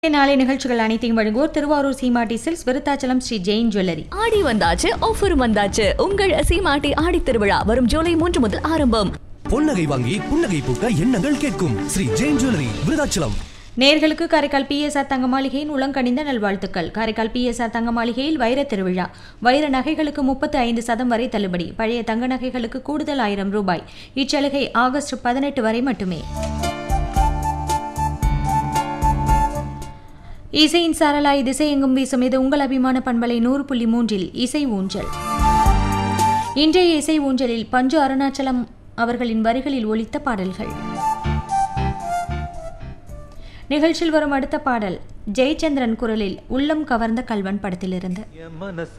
நாளை நிகழ்ச்சிகள் அனைத்தையும் வழங்குவோர் திருவாரூர் சீமாட்டி சில்க்ஸ் விருத்தாச்சலம் ஸ்ரீ ஜெயின் ஜுவல்லரி ஆடி வந்தாச்சு ஆஃபர் வந்தாச்சு உங்கள் சீமாட்டி ஆடி திருவிழா வரும் ஜூலை மூன்று முதல் ஆரம்பம் பொன்னகை வாங்கி புன்னகை பூக்க எண்ணங்கள் கேட்கும் ஸ்ரீ ஜெயின் ஜுவல்லரி விருதாச்சலம் நேர்களுக்கு காரைக்கால் பிஎஸ்ஆர் தங்க மாளிகையின் உளங்கணிந்த நல்வாழ்த்துக்கள் காரைக்கால் பிஎஸ்ஆர் தங்க மாளிகையில் வைர திருவிழா வைர நகைகளுக்கு முப்பத்து ஐந்து சதம் வரை தள்ளுபடி பழைய தங்க நகைகளுக்கு கூடுதல் ஆயிரம் ரூபாய் இச்சலுகை ஆகஸ்ட் பதினெட்டு வரை மட்டுமே இசையின் சாரலாய் திசையெங்கும் வீசும் இது உங்கள் அபிமான பண்பலை நூறு புள்ளி மூன்றில் இசை ஊஞ்சல் இன்றைய இசை ஊஞ்சலில் பஞ்சு அருணாச்சலம் அவர்களின் வரிகளில் ஒலித்த பாடல்கள் நிகழ்ச்சியில் வரும் அடுத்த பாடல் ஜெயச்சந்திரன் குரலில் உள்ளம் கவர்ந்த கல்வன் படத்திலிருந்து என் மனச